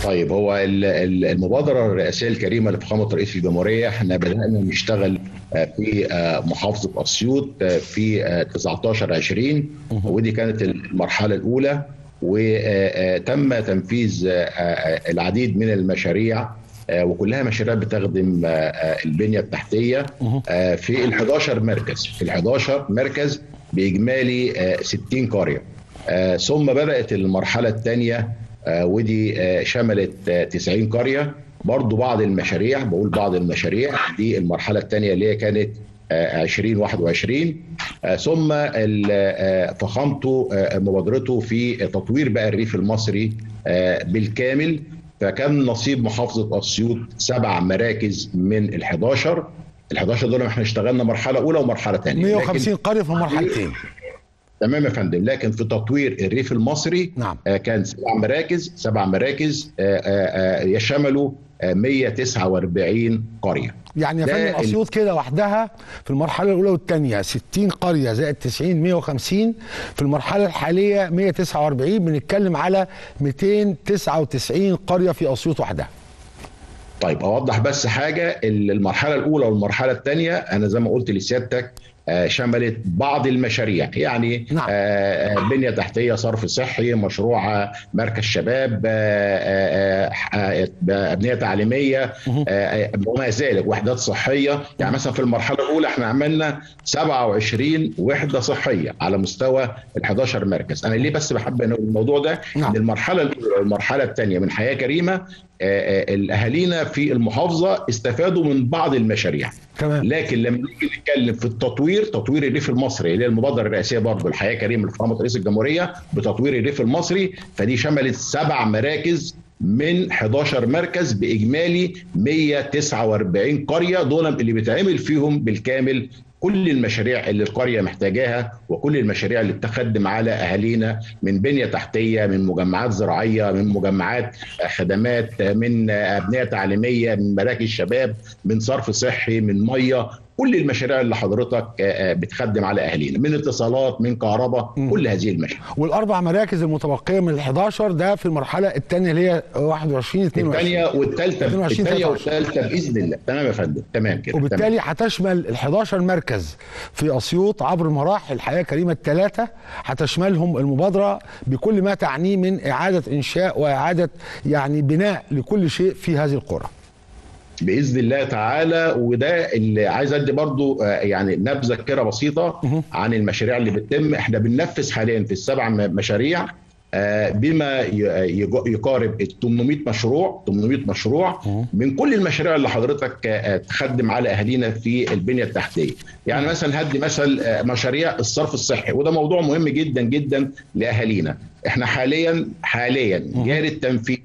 طيب هو المبادره الرئاسيه الكريمه لفخامه رئيس الجمهوريه احنا بدانا نشتغل في محافظه اسيوط في 19 20 ودي كانت المرحله الاولى وتم تنفيذ العديد من المشاريع وكلها مشاريع بتخدم البنيه التحتيه في ال 11 مركز في ال 11 مركز باجمالي 60 قريه ثم بدات المرحله الثانيه ودي شملت 90 قريه برضو بعض المشاريع بقول بعض المشاريع دي المرحله الثانيه اللي هي كانت 2021 ثم فخامته مبادرته في تطوير بقى الريف المصري بالكامل فكان نصيب محافظه اسيوط سبع مراكز من ال 11 ال 11 دول احنا اشتغلنا مرحله اولى ومرحله ثانيه 150 قريه في مرحلتين تمام يا فندم لكن في تطوير الريف المصري نعم. آه كان سبع مراكز سبع مراكز آه آه يشملوا 149 قريه يعني يا فندم اسيوط كده وحدها في المرحله الاولى والثانيه 60 قريه زائد 90 150 في المرحله الحاليه 149 بنتكلم على 299 قريه في اسيوط وحدها طيب اوضح بس حاجه المرحله الاولى والمرحله الثانيه انا زي ما قلت لسيادتك شملت بعض المشاريع يعني نعم. بنيه تحتيه صرف صحي مشروع مركز شباب ابنيه تعليميه وما ذلك وحدات صحيه يعني مثلا في المرحله الاولى احنا عملنا 27 وحده صحيه على مستوى ال 11 مركز انا ليه بس بحب الموضوع ده نعم. ان المرحله الاولى والمرحله الثانيه من حياه كريمه الاهالينا في المحافظه استفادوا من بعض المشاريع تمام لكن لما نيجي نتكلم في التطوير تطوير الريف المصري اللي هي المبادره الرئاسيه برضه الحياه كريمه لفخامه رئيس الجمهوريه بتطوير الريف المصري فدي شملت سبع مراكز من 11 مركز باجمالي 149 قريه دول اللي بيتعمل فيهم بالكامل كل المشاريع اللي القريه محتاجاها وكل المشاريع اللي بتخدم على اهالينا من بنيه تحتيه من مجمعات زراعيه من مجمعات خدمات من ابنيه تعليميه من مراكز شباب من صرف صحي من ميه كل المشاريع اللي حضرتك بتخدم على اهالينا من اتصالات من كهرباء كل هذه المشاريع والاربع مراكز المتبقيه من ال 11 ده في المرحله الثانيه اللي هي 21 22 الثانيه والثالثه 22 الثانيه والثالثه باذن الله تمام يا فندم تمام كده وبالتالي هتشمل ال 11 مركز في اسيوط عبر مراحل الحياه كريمه الثلاثه هتشملهم المبادره بكل ما تعنيه من اعاده انشاء واعاده يعني بناء لكل شيء في هذه القرى باذن الله تعالى وده اللي عايز ادي برضو يعني نبذه كده بسيطه عن المشاريع اللي بتتم احنا بننفذ حاليا في السبع مشاريع بما يقارب ال 800 مشروع 800 مشروع من كل المشاريع اللي حضرتك تخدم على اهالينا في البنيه التحتيه يعني مثلا هدي مثل مشاريع الصرف الصحي وده موضوع مهم جدا جدا لاهالينا احنا حاليا حاليا جاري التنفيذ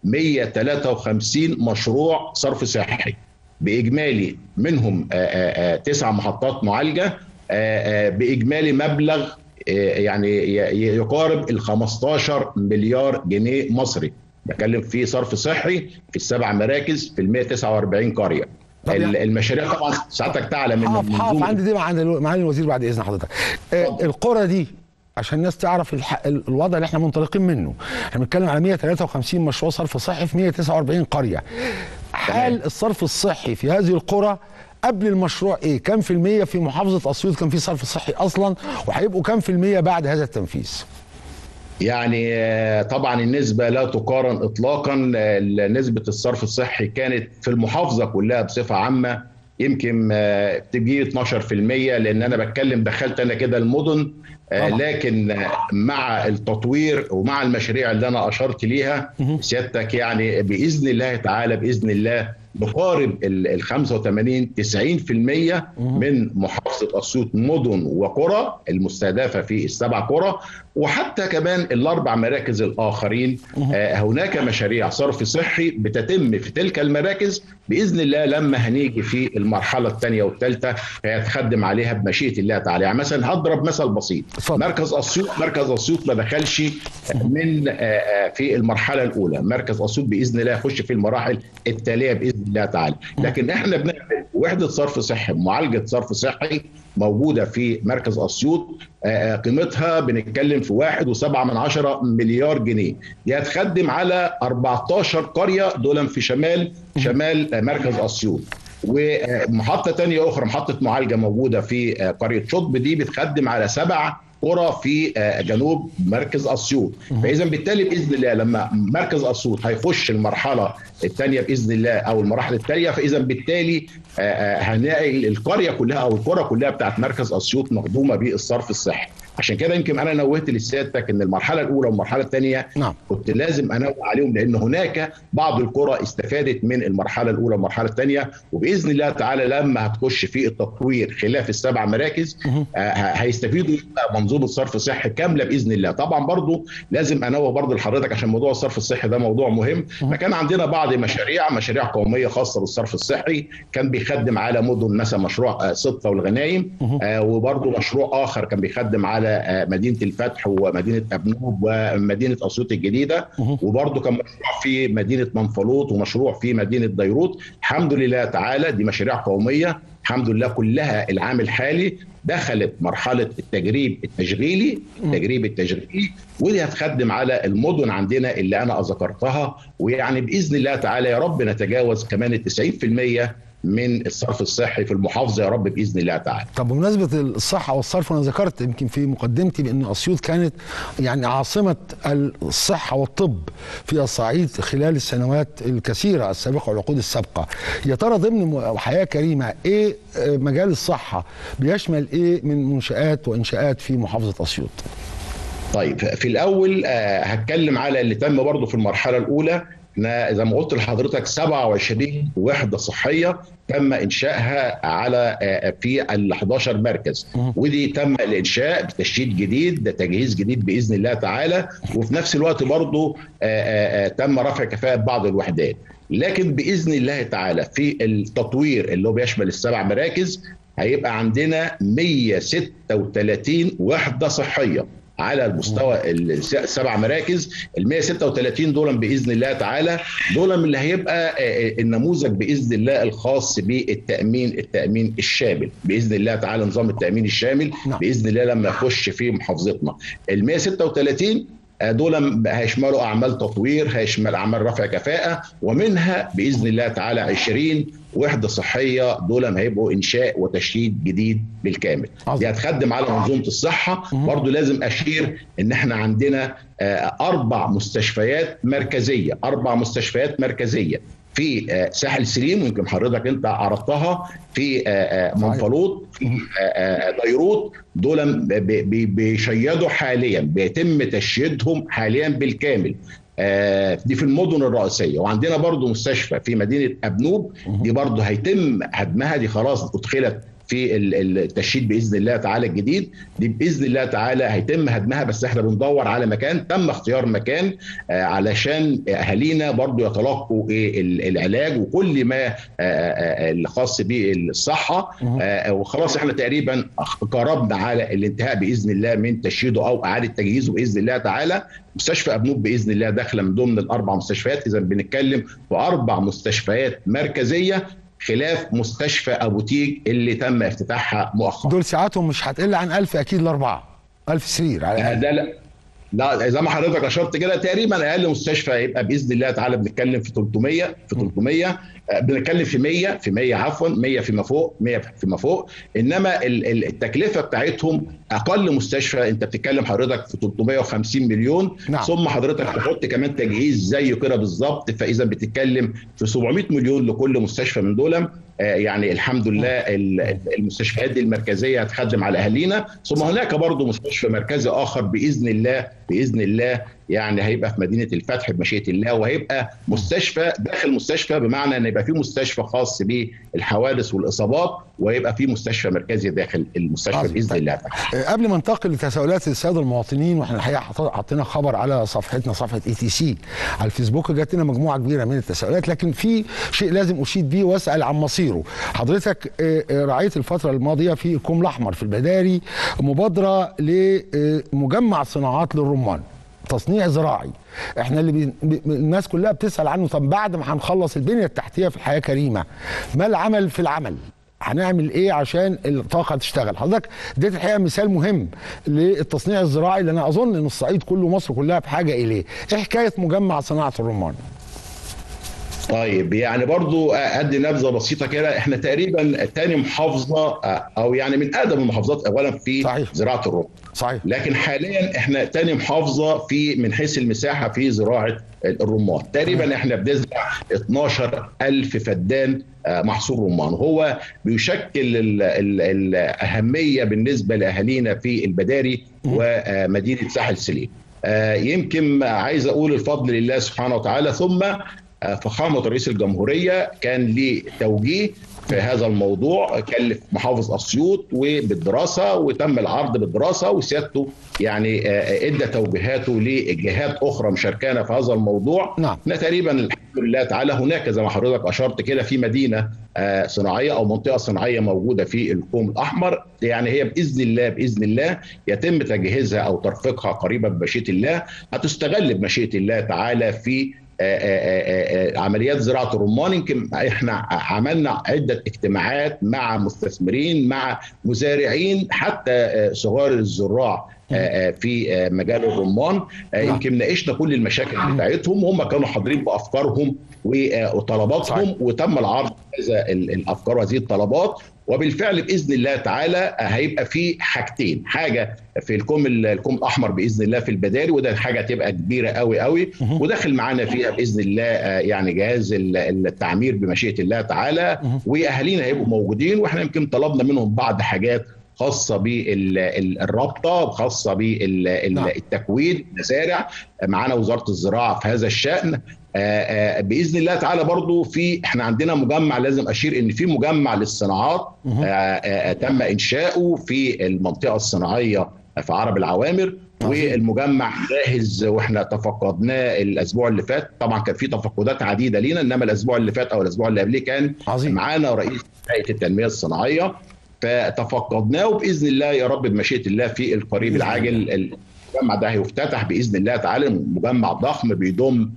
153 مشروع صرف صحي باجمالي منهم تسع محطات معالجه باجمالي مبلغ يعني يقارب ال 15 مليار جنيه مصري بتكلم في صرف صحي في السبع مراكز في ال 149 قريه المشاريع طبعا ساعتك تعلم ان حاضر عندي دي مع معالي الوزير بعد اذن حضرتك القرى دي عشان الناس تعرف الح... الوضع اللي احنا منطلقين منه احنا بنتكلم على 153 مشروع صرف صحي في 149 قريه حال الصرف الصحي في هذه القرى قبل المشروع ايه كم في المية في محافظة اسيوط كان في صرف صحي اصلا وهيبقوا كم في المية بعد هذا التنفيذ يعني طبعا النسبة لا تقارن اطلاقا نسبة الصرف الصحي كانت في المحافظة كلها بصفة عامة يمكن تجي 12% لان انا بتكلم دخلت انا كده المدن طبعا. لكن مع التطوير ومع المشاريع اللي انا اشرت ليها سيادتك يعني باذن الله تعالى باذن الله نقارب ال 85 90% من محافظه اسيوط مدن وقرى المستهدفه في السبع قرى وحتى كمان الاربع مراكز الاخرين آه هناك مشاريع صرف صحي بتتم في تلك المراكز باذن الله لما هنيجي في المرحله الثانيه والثالثه هيتخدم عليها بمشيئه الله تعالى يعني مثلا هضرب مثل بسيط فضل. مركز اسيوط مركز اسيوط ما دخلش من في المرحله الاولى مركز اسيوط باذن الله يخش في المراحل التاليه باذن الله تعالى لكن احنا بنعمل وحده صرف صحي معالجه صرف صحي موجوده في مركز اسيوط قيمتها بنتكلم في واحد وسبعة من عشرة مليار جنيه دي هتخدم على 14 قرية دول في شمال شمال مركز اسيوط ومحطة تانية أخرى محطة معالجة موجودة في قرية شطب دي بتخدم على سبع قرى في جنوب مركز اسيوط فاذا بالتالي باذن الله لما مركز اسيوط هيخش المرحله الثانيه باذن الله او المراحل الثانيه فاذا بالتالي هنلاقي القريه كلها او القرى كلها بتاعت مركز اسيوط مخدومه بالصرف الصحي عشان كده يمكن انا نوهت لسيادتك ان المرحله الاولى والمرحله الثانيه نعم. كنت لازم انوه عليهم لان هناك بعض القرى استفادت من المرحله الاولى والمرحله الثانيه وباذن الله تعالى لما هتخش في التطوير خلاف السبع مراكز آه هيستفيدوا منظومه صرف صحي كامله باذن الله طبعا برضو لازم انوه برضو لحضرتك عشان موضوع الصرف الصحي ده موضوع مهم فكان عندنا بعض مشاريع مشاريع قوميه خاصه بالصرف الصحي كان بيخدم على مدن مثلا مشروع صدفه والغنايم آه وبرضو مشروع اخر كان بيخدم على مدينه الفتح ومدينه ابنوب ومدينه اسيوط الجديده وبرضه كان مشروع في مدينه منفلوط ومشروع في مدينه ديروت الحمد لله تعالى دي مشاريع قوميه الحمد لله كلها العام الحالي دخلت مرحله التجريب التشغيلي التجريب التشغيلي ودي هتخدم على المدن عندنا اللي انا ذكرتها ويعني باذن الله تعالى يا رب نتجاوز كمان ال 90% من الصرف الصحي في المحافظه يا رب باذن الله تعالى. طب بمناسبه الصحه والصرف انا ذكرت يمكن في مقدمتي بان اسيوط كانت يعني عاصمه الصحه والطب في الصعيد خلال السنوات الكثيره السابقه والعقود السابقه. يا ترى ضمن حياه كريمه ايه مجال الصحه بيشمل ايه من منشات وانشاءات في محافظه اسيوط؟ طيب في الاول هتكلم على اللي تم برضه في المرحله الاولى احنا زي ما قلت لحضرتك 27 وحده صحيه تم انشائها على في ال 11 مركز ودي تم الانشاء بتشييد جديد ده تجهيز جديد باذن الله تعالى وفي نفس الوقت برضه تم رفع كفاءه بعض الوحدات لكن باذن الله تعالى في التطوير اللي هو بيشمل السبع مراكز هيبقى عندنا 136 وحده صحيه على المستوى السبع مراكز ال 136 دول باذن الله تعالى دول من اللي هيبقى النموذج باذن الله الخاص بالتامين التامين الشامل باذن الله تعالى نظام التامين الشامل باذن الله لما يخش في محافظتنا ال 136 دول هيشملوا اعمال تطوير هيشمل اعمال رفع كفاءه ومنها باذن الله تعالى 20 وحده صحيه دول هيبقوا انشاء وتشييد جديد بالكامل عظيم. دي هتخدم على منظومه الصحه برضو لازم اشير ان احنا عندنا اربع مستشفيات مركزيه اربع مستشفيات مركزيه في ساحل سليم ويمكن حضرتك انت عرضتها في منفلوط في ديروت دول بيشيدوا حاليا بيتم تشييدهم حاليا بالكامل دي في المدن الرئيسيه وعندنا برضو مستشفى في مدينه ابنوب دي برضو هيتم هدمها دي خلاص ادخلت في التشييد باذن الله تعالى الجديد دي باذن الله تعالى هيتم هدمها بس احنا بندور على مكان تم اختيار مكان علشان اهالينا برضو يتلقوا العلاج وكل ما الخاص بالصحه وخلاص احنا تقريبا قربنا على الانتهاء باذن الله من تشييده او اعاده تجهيزه باذن الله تعالى مستشفى ابنوب باذن الله داخله من ضمن الاربع مستشفيات اذا بنتكلم في اربع مستشفيات مركزيه خلاف مستشفى ابو تيج اللي تم افتتاحها مؤخرا دول ساعاتهم مش هتقل عن 1000 اكيد الاربعه 1000 سرير على ده لا لا زي ما حضرتك اشرت كده تقريبا اقل مستشفى هيبقى باذن الله تعالى بنتكلم في 300 في 300 بنتكلم في 100 في 100 عفوا 100 فيما فوق 100 فيما فوق انما التكلفه بتاعتهم اقل مستشفى انت بتتكلم حضرتك في 350 مليون نعم. ثم حضرتك تحط كمان تجهيز زيه كده بالظبط فاذا بتتكلم في 700 مليون لكل مستشفى من دول يعني الحمد لله المستشفيات دي المركزيه هتخدم على اهالينا ثم هناك برضه مستشفى مركزي اخر باذن الله باذن الله يعني هيبقى في مدينه الفتح بمشيئه الله وهيبقى مستشفى داخل مستشفى بمعنى ان يبقى في مستشفى خاص بالحوادث والاصابات ويبقى في مستشفى مركزي داخل المستشفى عظيم. باذن الله قبل ما ننتقل لتساؤلات الساده المواطنين واحنا الحقيقه حط- حطينا خبر على صفحتنا صفحه اي تي سي على الفيسبوك جات لنا مجموعه كبيره من التساؤلات لكن في شيء لازم اشيد بيه واسال عن مصيره حضرتك آه، آه، رعيت الفتره الماضيه في الكوم الاحمر في البداري مبادره لمجمع صناعات للرمان تصنيع زراعي احنا اللي بي... بي- الناس كلها بتسال عنه طب بعد ما هنخلص البنيه التحتيه في الحياه كريمه ما العمل في العمل هنعمل ايه عشان الطاقه تشتغل حضرتك اديت الحقيقه مثال مهم للتصنيع الزراعي اللي انا اظن ان الصعيد كله مصر كلها بحاجه اليه ايه حكايه مجمع صناعه الرمان طيب يعني برضو ادي نبذه بسيطه كده احنا تقريبا تاني محافظه او يعني من اقدم المحافظات اولا في صحيح. زراعه الرمان صحيح لكن حاليا احنا تاني محافظه في من حيث المساحه في زراعه الرمان تقريبا احنا بنزرع 12 ألف فدان آه، محصول رمان هو بيشكل ال ال الأهمية بالنسبة لأهالينا في البداري ومدينة ساحل سليم آه، يمكن عايز أقول الفضل لله سبحانه وتعالى ثم آه، فخامة رئيس الجمهورية كان ليه توجيه في هذا الموضوع كلف محافظ اسيوط وبالدراسه وتم العرض بالدراسه وسيادته يعني آه، ادى توجيهاته لجهات اخرى مشاركانا في هذا الموضوع نعم. احنا تقريبا الحمد لله تعالى هناك زي ما حضرتك اشرت كده في مدينه آه، صناعيه او منطقه صناعيه موجوده في الكوم الاحمر يعني هي باذن الله باذن الله يتم تجهيزها او ترفيقها قريبا بمشيئه الله هتستغل بمشيئه الله تعالى في آه، آه، آه، عمليات زراعه الرمان يمكن احنا عملنا عده اجتماعات مع مستثمرين مع مزارعين حتى آه، صغار الزراع آه، آه، في آه، مجال الرمان آه، نعم. يمكن ناقشنا كل المشاكل بتاعتهم هم كانوا حاضرين بافكارهم و- آه، وطلباتهم صحيح. وتم العرض هذا ال- الافكار وهذه الطلبات وبالفعل باذن الله تعالى هيبقى في حاجتين حاجه في الكوم ال- الكوم الاحمر باذن الله في البداري وده حاجه تبقى كبيره قوي قوي وداخل معانا فيها باذن الله آه، يعني جهاز ال- التعمير بمشيئه الله تعالى واهالينا هيبقوا موجودين واحنا يمكن طلبنا منهم بعض حاجات خاصه بالرابطه خاصه نعم. بالتكوين المزارع معانا وزاره الزراعه في هذا الشان آه، آه، باذن الله تعالى برضو في احنا عندنا مجمع لازم اشير ان في مجمع للصناعات آه، آه، تم انشاؤه في المنطقه الصناعيه في عرب العوامر عظيم. والمجمع جاهز واحنا تفقدناه الاسبوع اللي فات طبعا كان في تفقدات عديده لينا انما الاسبوع اللي فات او الاسبوع اللي قبليه كان عظيم. معانا رئيس هيئه التنميه الصناعيه فتفقدناه وباذن الله يا رب بمشيئه الله في القريب بإذن العاجل المجمع ده هيفتتح باذن الله تعالى مجمع ضخم بيضم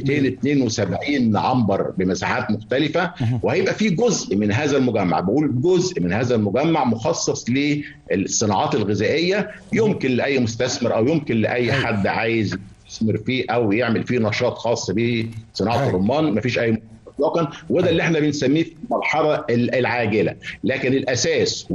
272 عنبر بمساحات مختلفه وهيبقى في جزء من هذا المجمع بقول جزء من هذا المجمع مخصص للصناعات الغذائيه يمكن لاي مستثمر او يمكن لاي حد عايز يستثمر فيه او يعمل فيه نشاط خاص بصناعه أيوة. الرمان مفيش اي اطلاقا وده اللي احنا بنسميه في المرحله ال- العاجله لكن الاساس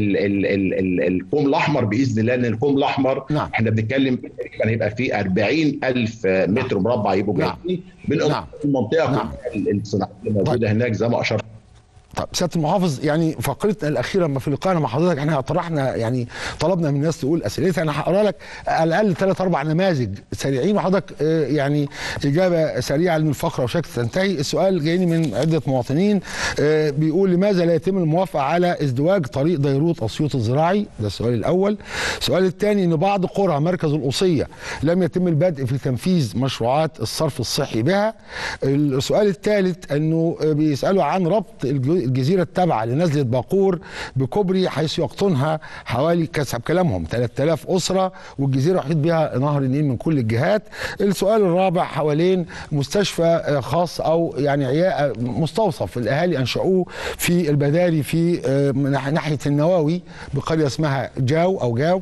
والكوم الاحمر باذن الله ان الكوم الاحمر نعم. احنا بنتكلم تقريبا هيبقى فيه 40 الف متر مربع يبقوا نعم. جاهزين بالاضافه نعم. المنطقه نعم. كلها الصناعيه اللي موجوده هناك زي ما اشرت طب سياده المحافظ يعني فقرتنا الاخيره ما في لقائنا مع حضرتك احنا طرحنا يعني طلبنا من الناس تقول اسئلتها انا هقرا لك على الاقل ثلاث اربع نماذج سريعين وحضرتك آه، يعني اجابه سريعه لان الفقره وشكل تنتهي السؤال جايني من عده مواطنين آه، بيقول لماذا لا يتم الموافقه على ازدواج طريق ديروت اسيوط الزراعي ده السؤال الاول السؤال الثاني ان بعض قرى مركز القصيه لم يتم البدء في تنفيذ مشروعات الصرف الصحي بها السؤال الثالث انه بيسالوا عن ربط الج- الجزيره التابعه لنزله باقور بكوبري حيث يقطنها حوالي كسب كلامهم 3000 اسره والجزيره يحيط بها نهر النيل من كل الجهات السؤال الرابع حوالين مستشفى آه، خاص او يعني عيا- مستوصف الاهالي انشأوه في البداري في آه، من ناح- ناحيه النواوي بقريه اسمها جاو او جاو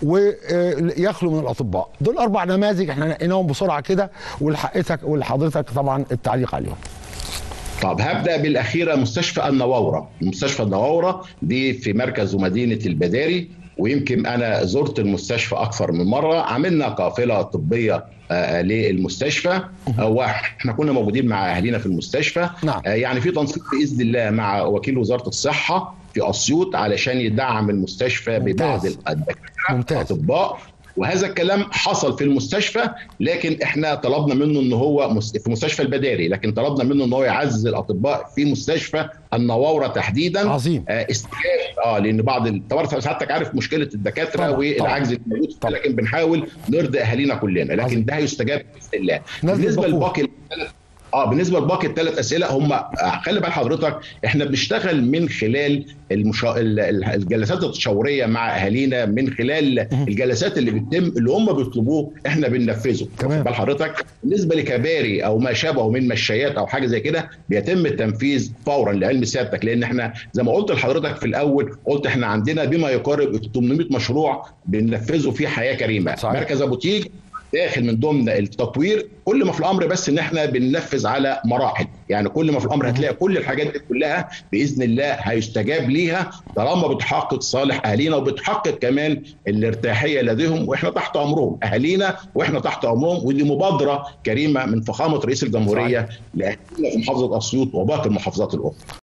ويخلو من الاطباء دول اربع نماذج احنا نقيناهم بسرعه كده ولحقتك ولحضرتك طبعا التعليق عليهم طب هبدا بالاخيره مستشفى النواوره مستشفى النواوره دي في مركز ومدينه البداري ويمكن انا زرت المستشفى اكثر من مره عملنا قافله طبيه آه، للمستشفى واحنا كنا موجودين مع اهالينا في المستشفى نعم. آه، يعني في تنسيق باذن الله مع وكيل وزاره الصحه في اسيوط علشان يدعم المستشفى ببعض ممتاز. الدكاتره ممتاز. الاطباء وهذا الكلام حصل في المستشفى لكن احنا طلبنا منه ان هو في مستشفى البداري لكن طلبنا منه ان هو يعزز الاطباء في مستشفى النواوره تحديدا عظيم آه استجاب اه لان بعض طبعا سعادتك عارف مشكله الدكاتره والعجز الموجود لكن بنحاول نرضي اهالينا كلنا لكن عظيم. ده هيستجاب باذن الله بالنسبه لباقي اه بالنسبه لباقي الثلاث اسئله هم خلي بال حضرتك احنا بنشتغل من خلال المشا... الجلسات التشاوريه مع اهالينا من خلال الجلسات اللي بتتم اللي هم بيطلبوه احنا بننفذه تمام بال حضرتك بالنسبه لكباري او ما شابه من مشايات او حاجه زي كده بيتم التنفيذ فورا لعلم سيادتك لان احنا زي ما قلت لحضرتك في الاول قلت احنا عندنا بما يقارب 800 مشروع بننفذه في حياه كريمه صحيح. مركز ابو تيج داخل من ضمن التطوير كل ما في الامر بس ان احنا بننفذ على مراحل يعني كل ما في الامر هتلاقي كل الحاجات دي كلها باذن الله هيستجاب ليها طالما بتحقق صالح اهالينا وبتحقق كمان الارتاحيه لديهم واحنا تحت امرهم اهالينا واحنا تحت امرهم ودي مبادره كريمه من فخامه رئيس الجمهوريه لاهالينا في محافظه اسيوط وباقي المحافظات الاخرى